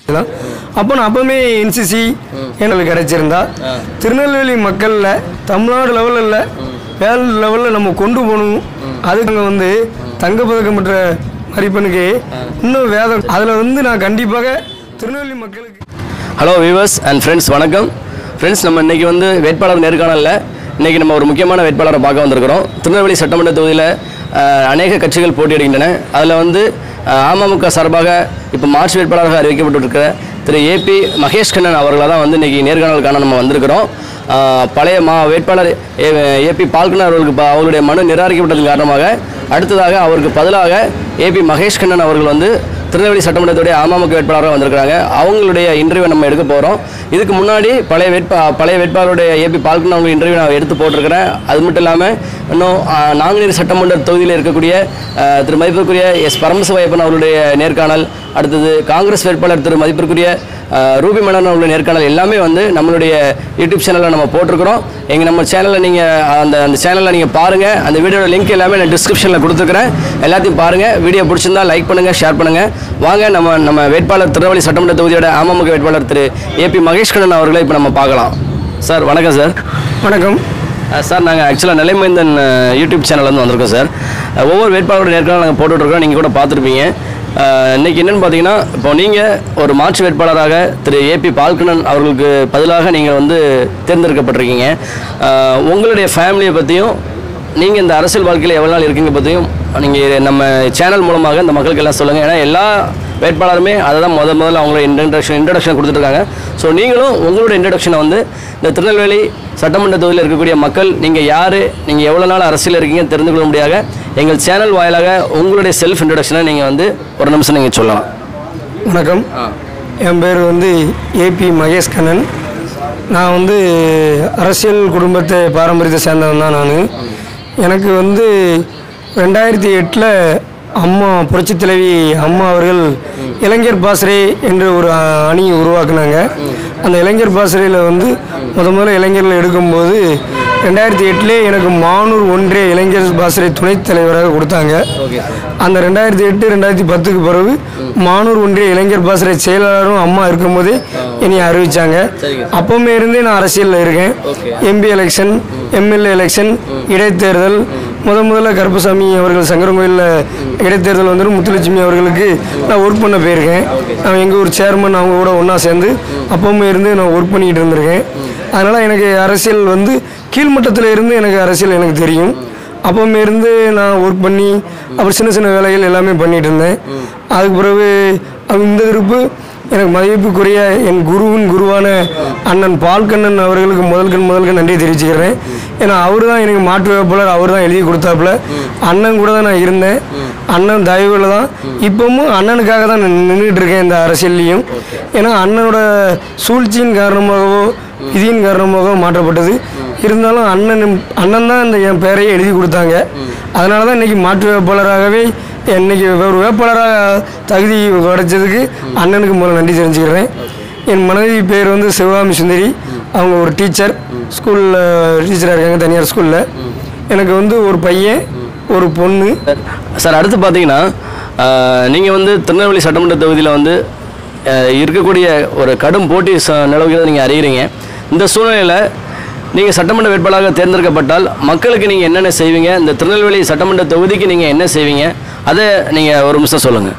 இதெல்லாம். அப்போ நான் அப்பவுமே என்சிசி எங்களுக்கு கிடைச்சிருந்தா திருநெல்வேலி மக்களில் தமிழ்நாடு லெவலில் இல்லை வேர்ல்டு லெவலில் நம்ம கொண்டு போகணும் அதுக்கு அங்கே வந்து தங்கப்பதக்கம் பெற்ற மதிப்பெண்ணுக்கு இன்னும் வேதம் அதில் வந்து நான் கண்டிப்பாக திருநெல்வேலி மக்களுக்கு ஹலோ வியூவர்ஸ் அண்ட் ஃப்ரெண்ட்ஸ் வணக்கம் ஃப்ரெண்ட்ஸ் நம்ம இன்றைக்கி வந்து வேட்பாளர் நேர்காணலில் இன்றைக்கி நம்ம ஒரு முக்கியமான வேட்பாளரை பார்க்க வந்திருக்கிறோம் திருநெல்வேலி சட்டமன்ற தொகுதியில் அஹ், அநேக கட்சிகள் போட்டியிடுகின்றன அதில் வந்து அஹ், அமமுக சார்பாக இப்போ மார்ச் வேட்பாளராக அறிவிக்கப்பட்டிருக்கிற திரு ஏபி மகேஷ் கண்ணன் அவர்களை தான் வந்து இன்றைக்கி நேர்காணலுக்கான நம்ம வந்திருக்கிறோம் அஹ், பழைய மா வேட்பாளர் ஏபி பால்கனர் அவர்களுக்கு ப- அவருடைய மனு நிராகரிக்கப்பட்டதன் காரணமாக அடுத்ததாக அவருக்கு பதிலாக ஏபி மகேஷ் கண்ணன் அவர்கள் வந்து திருநெல்வேலி சட்டமன்றத்துடைய அமமுக வேட்பாளராக வந்திருக்கிறாங்க அவங்களுடைய இன்டர்வியூ நம்ம எடுக்க போகிறோம் இதுக்கு முன்னாடி பழைய வேட்பா பழைய வேட்பாளருடைய ஏபி பால்கன் அவங்க இன்டர்வியூ நான் எடுத்து போட்டிருக்கிறேன் அது மட்டும் இல்லாமல் இன்னும் ஆ, நாங்குநேரி சட்டமன்ற தொகுதியில் இருக்கக்கூடிய ஆ, திரு மதிப்பிற்குரிய எஸ் பரமசிவயப்பன் அவருடைய நேர்காணல் அடுத்தது காங்கிரஸ் வேட்பாளர் திரு மதிப்பிற்குரிய ஆ, ரூபி மன்னன் அவருடைய நேர்காணல் எல்லாமே வந்து நம்மளுடைய யூடியூப் சேனலில் நம்ம போட்டிருக்கிறோம் எங்கள் நம்ம சேனலில் நீங்கள் அந்த அந்த சேனலில் நீங்கள் பாருங்கள் அந்த வீடியோட லிங்க் எல்லாமே நான் டிஸ்கிரிப்ஷனில் கொடுத்துருக்கிறேன் எல்லாத்தையும் பாருங்கள் வீடியோ பிடிச்சிருந்தா லைக் பண்ணுங்கள் ஷேர் பண்ணுங்கள் வாங்க நம்ம நம்ம வேட்பாளர் திருநெல்வேலி சட்டமன்ற தொகுதியோட அமமுக வேட்பாளர் திரு ஏபி மகேஷ் கண்ணன் அவர்களை இப்போ நம்ம பார்க்கலாம் சார் வணக்கம் சார் வணக்கம் அஹ் சார் நாங்கள் ஆக்சுவலாக நிலைமைந்தன் அஹ், யூடியூப் சேனல்லேருந்து வந்திருக்கோம் சார் அஹ், ஒவ்வொரு வேட்பாளரோட நேர்காணல் நாங்கள் போட்டுட்ருக்கோம் நீங்கள் கூட பார்த்துருப்பீங்க அஹ், இன்னைக்கு என்னென்னு பார்த்தீங்கன்னா இப்போ நீங்கள் ஒரு மாற்று வேட்பாளராக திரு ஏபி பால்கண்ணன் அவர்களுக்கு பதிலாக நீங்கள் வந்து தேர்ந்தெடுக்கப்பட்டிருக்கீங்க அஹ், உங்களுடைய ஃபேமிலியை பற்றியும் நீங்கள் இந்த அரசியல் வாழ்க்கையில் எவ்வளோ நாள் இருக்கீங்க பற்றியும் நீங்கள் நம்ம சேனல் மூலமாக இந்த மக்களுக்கு எல்லாம் சொல்லுங்கள் ஏன்னா எல்லா வேட்பாளருமே அதை தான் முத முதல்ல அவங்களோட இன்ட்ரடக்ஷன் இன்ட்ரடக்ஷன் கொடுத்துட்ருக்காங்க ஸோ நீங்களும் உங்களோட இன்ட்ரடக்ஷனை வந்து இந்த திருநெல்வேலி சட்டமன்ற தொகுதியில் இருக்கக்கூடிய மக்கள் நீங்கள் யார் நீங்கள் எவ்வளோ நாள் அரசியல் இருக்கீங்கன்னு தெரிந்து கொள்ள முடியாத எங்கள் சேனல் வாயிலாக உங்களுடைய செல்ஃப் இன்ட்ரடக்ஷனை நீங்கள் வந்து ஒரு நிமிஷம் நீங்கள் சொல்லலாம் வணக்கம் என் பேர் வந்து ஏபி மகேஷ் கண்ணன் நான் வந்து அரசியல் குடும்பத்தை பாரம்பரியத்தை சேர்ந்தவன் தான் நான் எனக்கு வந்து ரெண்டாயிரத்தி எட்டில் அம்மா புரட்சித் தலைவி அம்மா அவர்கள் இளைஞர் பாசறை என்ற ஒரு அஹ், அணியை உருவாக்குனாங்க அந்த இளைஞர் பாசறையில் வந்து முத முதல்ல இளைஞர்கள் எடுக்கும்போது ரெண்டாயிரத்தி எட்டுலேயே எனக்கு மானூர் ஒன்றிய இளைஞர் பாசறை துணைத் தலைவராக கொடுத்தாங்க அந்த ரெண்டாயிரத்தி எட்டு ரெண்டாயிரத்தி பத்துக்கு பிறகு மானூர் ஒன்றிய இளைஞர் பாசறை செயலாளரும் அம்மா இருக்கும்போதே என்னை அறிவிச்சாங்க அப்பவுமே இருந்தே நான் அரசியலில் இருக்கேன் எம்பி எலெக்ஷன் எம்எல்ஏ எலெக்ஷன் இடைத்தேர்தல் முத முதல்ல கருப்பசாமி அவர்கள் சங்கரங்கோயிலில் இடைத்தேர்தல் வந்து முத்துலட்சுமி அவர்களுக்கு நான் ஒர்க் பண்ண போயிருக்கேன் நான் எங்கள் ஊர் சேர்மன் அவங்க கூட ஒன்றா சேர்ந்து அப்பவுமே இருந்து நான் ஒர்க் பண்ணிக்கிட்டு இருந்திருக்கேன் அதனால் எனக்கு அரசியல் வந்து கீழ்மட்டத்தில் இருந்து எனக்கு அரசியல் எனக்கு தெரியும் அப்பவுமே இருந்து நான் ஒர்க் பண்ணி அப்புறம் சின்ன சின்ன வேலைகள் எல்லாமே பண்ணிட்டு இருந்தேன் அதுக்கு பிறகு அது இந்த திருப்பு எனக்கு மதிப்புக்குரிய என் குருவின் குருவான அண்ணன் பால்கண்ணன் அவர்களுக்கு முதல் கண் முதல் கண் நன்றி தெரிவிச்சுக்கிறேன் ஏன்னா அவர் தான் எனக்கு மாற்று வேட்பாளர் அவர் தான் எழுதி கொடுத்தாப்புல அண்ணன் கூட தான் நான் இருந்தேன் அண்ணன் தயவுல தான் இப்பவும் அண்ணனுக்காக தான் நான் நின்றுட்டு இருக்கேன் இந்த அரசியல்லையும் ஏன்னா அண்ணனோட சூழ்ச்சியின் காரணமாகவோ விதியின் காரணமாக மாற்றப்பட்டது இருந்தாலும் அண்ணன் அண்ணன் தான் இந்த என் பேரையே எழுதி கொடுத்தாங்க அதனால தான் இன்றைக்கி மாற்று வேட்பாளராகவே இன்னைக்கு ஒரு வேட்பாளராக தகுதி கிடைச்சதுக்கு அண்ணனுக்கு முதல்ல நன்றி தெரிஞ்சுக்கிறேன் என் மனைவி பேர் வந்து சிவகாமி சுந்தரி அவங்க ஒரு டீச்சர் ஸ்கூலில் டீச்சராக இருக்காங்க தனியார் ஸ்கூலில் எனக்கு வந்து ஒரு பையன் ஒரு பொண்ணு சார் அடுத்து பார்த்தீங்கன்னா நீங்கள் வந்து திருநெல்வேலி சட்டமன்ற தொகுதியில் வந்து அஹ், இருக்கக்கூடிய ஒரு கடும் போட்டி ச- நிலவுகிறத நீங்கள் அறிகிறீங்க இந்த சூழ்நிலையில் நீங்கள் சட்டமன்ற வேட்பாளராக தேர்ந்தெடுக்கப்பட்டால் மக்களுக்கு நீங்கள் என்னென்ன செய்வீங்க இந்த திருநெல்வேலி சட்டமன்ற தொகுதிக்கு நீங்கள் என்ன செய்வீங்க அதை நீங்கள் ஒரு நிமிஷம் சொல்லுங்கள்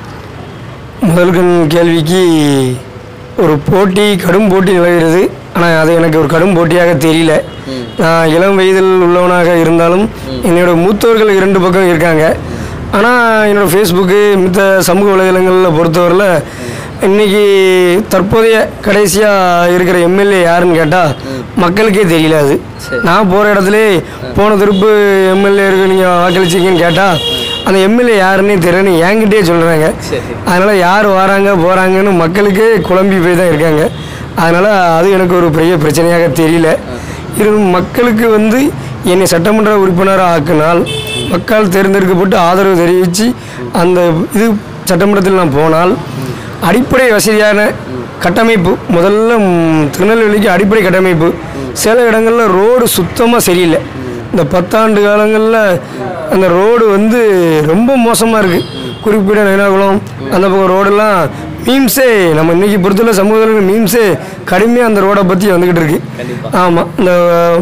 முதல் கண் கேள்விக்கு ஒரு போட்டி கடும் போட்டி நிலவுகிறது ஆனால் அது எனக்கு ஒரு கடும் போட்டியாக தெரியல நான் இளம் வயதில் உள்ளவனாக இருந்தாலும் என்னோட மூத்தவர்கள் இரண்டு பக்கம் இருக்காங்க ஆனால் என்னோட ஃபேஸ்புக்கு மித்த சமூக வலைதளங்களில் பொறுத்தவரையில் இன்னைக்கு தற்போதைய கடைசியாக இருக்கிற எம்எல்ஏ யாருன்னு கேட்டால் மக்களுக்கே தெரியல அது நான் போகிற இடத்துல போன திருப்பு எம்எல்ஏ இருக்கு நீங்கள் வாக்களிச்சிங்கன்னு கேட்டால் அந்த எம்எல்ஏ யாருன்னே தெரியலன்னு என்கிட்டயே சொல்கிறாங்க அதனால் யார் வராங்க போகிறாங்கன்னு மக்களுக்கே குழம்பி போய் தான் இருக்காங்க அதனால் அது எனக்கு ஒரு பெரிய பிரச்சனையாக தெரியல இரு மக்களுக்கு வந்து என்னை சட்டமன்ற உறுப்பினராக ஆக்கினால் மக்கள் தேர்ந்தெடுக்கப்பட்டு ஆதரவு தெரிவித்து அந்த இது சட்டமன்றத்தில் நான் போனால் அடிப்படை வசதியான கட்டமைப்பு முதல்ல ம், திருநெல்வேலிக்கு அடிப்படை கட்டமைப்பு சில இடங்களில் ரோடு சுத்தமாக சரியில்லை இந்த பத்தாண்டு காலங்களில் அந்த ரோடு வந்து ரொம்ப மோசமாக இருக்குது குறிப்பிட்ட நைனாகுளம் அந்த பக்கம் ரோடெல்லாம் மீம்ஸே நம்ம இன்னைக்கு பொறுத்தவரை சமூகத்தில் மீம்ஸே கடுமையாக அந்த ரோடை பற்றி வந்துக்கிட்டு இருக்கு ஆமாம் இந்த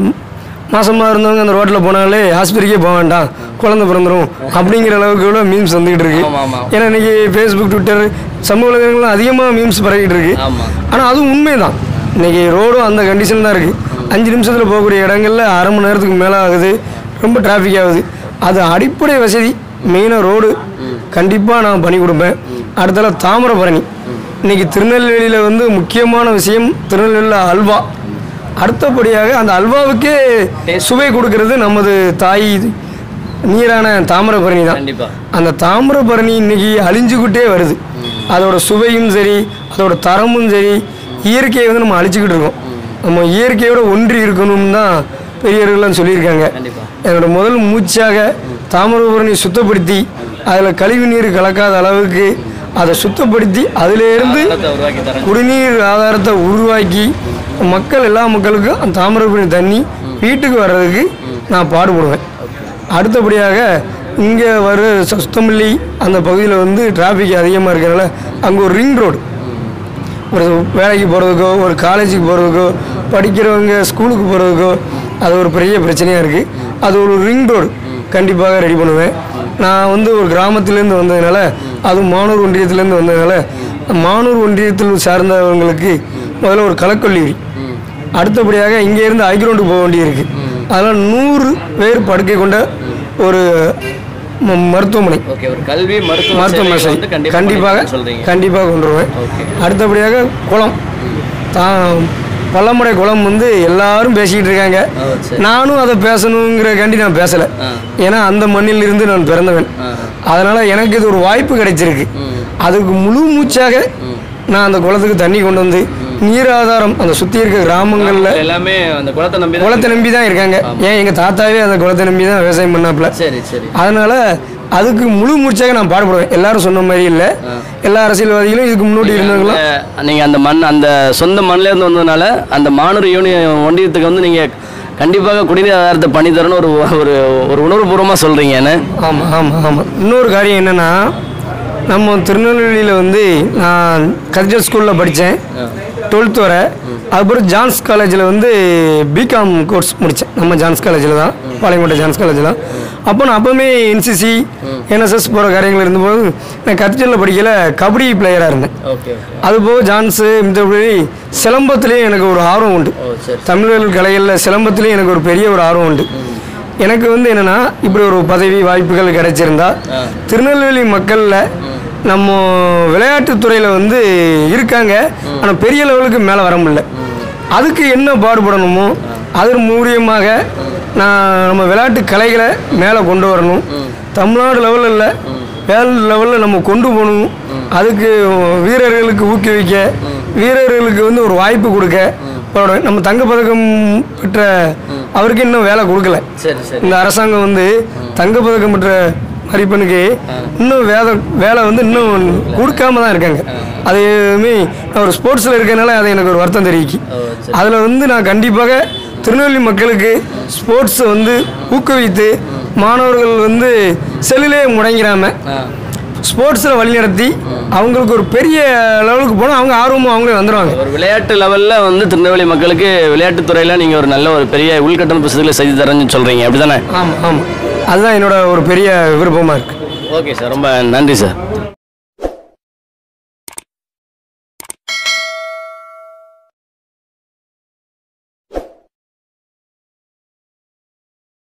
மாசமாக இருந்தவங்க அந்த ரோட்டில் போனாலே ஆஸ்பத்திரிக்கே போக வேண்டாம் குழந்தை பிறந்துடும் அப்படிங்கிற அளவுக்கு கூட மீம்ஸ் வந்துக்கிட்டு இருக்கு ஆமா, ஆமா. ஏன்னா இன்னைக்கு ஃபேஸ்புக் ட்விட்டர் சமூக வலைதளங்கள்லாம் அதிகமாக மீம்ஸ் பரவிட்டு இருக்கு ஆமா. ஆனால் அதுவும் உண்மைதான் இன்னைக்கு ரோடும் அந்த கண்டிஷன் தான் இருக்குது அஞ்சு நிமிஷத்தில் போகக்கூடிய இடங்கள்ல அரை மணி நேரத்துக்கு மேலே ஆகுது ரொம்ப டிராஃபிக் ஆகுது அது அடிப்படை வசதி மெயினாக ரோடு கண்டிப்பாக நான் பண்ணி கொடுப்பேன் அடுத்தால தாமிரபரணி இன்னைக்கு திருநெல்வேலியில் வந்து முக்கியமான விஷயம் திருநெல்வேலியில் அல்வா அடுத்தபடியாக அந்த அல்வாவுக்கே சுவை கொடுக்கறது நமது தாய் நீரான தாமிரபரணி தான் கண்டிப்பா அந்த தாமிரபரணி இன்னைக்கு அழிஞ்சுக்கிட்டே வருது அதோட சுவையும் சரி அதோட தரமும் சரி இயற்கையை வந்து நம்ம அழிச்சுக்கிட்டு இருக்கோம் நம்ம இயற்கையோட ஒன்றி இருக்கணும்னு தான் பெரியவர்கள்லாம் சொல்லியிருக்காங்க கண்டிப்பா. என்னோட முதல் மூச்சாக தாமிரபரணி சுத்தப்படுத்தி அதில் கழிவு நீர் கலக்காத அளவுக்கு அதை சுத்தப்படுத்தி அதிலேருந்து ஆதாரத்தை உருவாக்கி தரேன் குடிநீர் ஆதாரத்தை உருவாக்கி மக்கள் எல்லா மக்களுக்கும் அந்த தாமிரபரணி தண்ணி வீட்டுக்கு வர்றதுக்கு நான் பாடுபடுவேன் அடுத்தபடியாக இங்கே வர சுத்தமல்லி அந்த பகுதியில் வந்து டிராஃபிக் அதிகமாக இருக்கிறனால அங்கே ஒரு ரிங் ரோடு ஒரு வேலைக்கு போகிறதுக்கோ ஒரு காலேஜுக்கு போகிறதுக்கோ படிக்கிறவங்க ஸ்கூலுக்கு போகிறதுக்கோ அது ஒரு பெரிய பிரச்சனையாக இருக்குது அது ஒரு ரிங் ரோடு கண்டிப்பாக ரெடி பண்ணுவேன் நான் வந்து ஒரு கிராமத்துலேருந்து வந்ததுனால அதுவும் மானூர் ஒன்றியத்துலேருந்து வந்ததுனால மானூர் ஒன்றியத்தில் சார்ந்தவங்களுக்கு முதல்ல ஒரு கலக்கல்லூரி அடுத்தபடியாக இங்கேருந்து ஹைக்ரவுண்டுக்கு போக வேண்டியிருக்கு அதனால் நூறு பேர் படுக்கை கொண்ட ஒரு ம- மருத்துவமனை ஓகே ஒரு கல்வி மருத்துவ மருத்துவமனை சேவைகளை வந்து கண்டிப்பா கண்டிப்பாக பண்ணித்தரேன்னு சொல்றீங்க கண்டிப்பாக கொண்டு வருவேன் ஓகே அடுத்தபடியாக குளம் தான் பல்லமடை குளம் வந்து எல்லாரும் பேசிக்கிட்டு இருக்காங்க ஓ, சரி. நானும் அதை பேசணுங்கிறக்காண்டி நான் பேசலை ஆ. ஏன்னா அந்த மண்ணில் இருந்து நான் பிறந்தவன் ஆ. அதனால் எனக்கு இது ஒரு வாய்ப்பு கிடைச்சிருக்கு ம். அதுக்கு முழு மூச்சாக நான் அந்த குளத்துக்கு தண்ணி கொண்டு வந்து நீர் ஆதாரம் அந்த சுற்றி இருக்க கிராமங்களில் எல்லாமே அந்த குளத்தை நம்பி தான் குளத்தை நம்பி தான் இருக்காங்க ஏன் எங்கள் தாத்தாவே அந்த குளத்தை நம்பி தான் விவசாயம் பண்ணாப்புல சரி சரி அதனால அதுக்கு முழு மூச்சாக நான் பாடுபடுவேன் எல்லாரும் சொன்ன மாதிரி இல்லை எல்லா அரசியல்வாதிகளும் இதுக்கு முன்னாடி இருந்தவங்களும் அந்த- நீங்க அந்த மண் அந்த சொந்த மண்ணில இருந்து வந்ததுனால அந்த மானூர் யூனியன் ஒன்றியத்துக்கு வந்து நீங்க கண்டிப்பாக குடிநீர் ஆதாரத்தை பண்ணி தரணும் ஒரு ஒரு ஒரு உணர்வுபூர்வமா சொல்றீங்க என்ன ஆமாம் ஆமாம் ஆமாம் இன்னொரு காரியம் என்னென்னா நம்ம திருநெல்வேலியில் வந்து நான் கல்ச்சர் ஸ்கூலில் படித்தேன் டுவெல்த் வரை அதுக்கப்புறம் ஜான்ஸ் காலேஜில் வந்து பிகாம் கோர்ஸ் முடித்தேன் நம்ம ஜான்ஸ் காலேஜில் தான் பாளையங்கோட்டை ஜான்ஸ் காலேஜில் தான் அப்போ நான் அப்போவுமே என்சிசி என்எஸ்எஸ் போகிற காரியங்கள் இருந்தபோது நான் கல்ச்சரில் படிக்கல கபடி பிளேயராக இருந்தேன் ஓகே அதுபோக ஜான்ஸு மற்றபடி சிலம்பத்துலேயும் எனக்கு ஒரு ஆர்வம் உண்டு ஓ சரி தமிழர்கள் கலைகளில் சிலம்பத்துலேயும் எனக்கு ஒரு பெரிய ஒரு ஆர்வம் உண்டு எனக்கு வந்து என்னென்னா இப்படி ஒரு பதவி வாய்ப்புகள் கிடைச்சிருந்தா ஆ. திருநெல்வேலி மக்களில் நம்ம விளையாட்டுத் துறையில் வந்து இருக்காங்க ஆனால் பெரிய லெவலுக்கு மேலே வர முடியல அதுக்கு என்ன பாடுபடணுமோ அதன் மூலியமாக நான் நம்ம விளையாட்டு கலைகளை மேலே கொண்டு வரணும் தமிழ்நாடு லெவலில் இல்லை வேர்ல்டு லெவலில் நம்ம கொண்டு போகணும் அதுக்கு வீரர்களுக்கு ஊக்குவிக்க வீரர்களுக்கு வந்து ஒரு வாய்ப்பு கொடுக்க போடுவேன். நம்ம தங்கப்பதக்கம் பெற்ற அவருக்கு இன்னும் வேலை கொடுக்கல சரி சரி இந்த அரசாங்கம் வந்து தங்கப்பதக்கம் பெற்ற மதிப்பெண்ணுக்கு இன்னும் வேலை வேலை வந்து இன்னும் கொடுக்காம தான் இருக்காங்க அதுவுமே நான் ஒரு ஸ்போர்ட்ஸில் இருக்கனால அது எனக்கு ஒரு வருத்தம் தெரிவிக்கு ஓ சரி அதில் வந்து நான் கண்டிப்பாக திருநெல்வேலி மக்களுக்கு ஸ்போர்ட்ஸை வந்து ஊக்குவித்து மாணவர்கள் வந்து செல்லிலே முடங்கிறாம ஆ ஸ்போர்ட்ஸில் வழிநடத்தி அவங்களுக்கு ஒரு பெரிய லெவலுக்கு போனால் அவங்க ஆர்வமாக அவங்களே வந்துடுவாங்க ஒரு விளையாட்டு லெவல்ல வந்து திருநெல்வேலி மக்களுக்கு விளையாட்டுத் துறையில நீங்க ஒரு நல்ல ஒரு பெரிய உள்கட்டமைப்பு வசதிகளை செய்து தரேன்னு சொல்றீங்க அப்படிதானே ஆமாம் ஆமாம் அதுதான் என்னோட ஒரு பெரிய விருப்பமாக இருக்குது ஓகே சார் ரொம்ப நன்றி சார்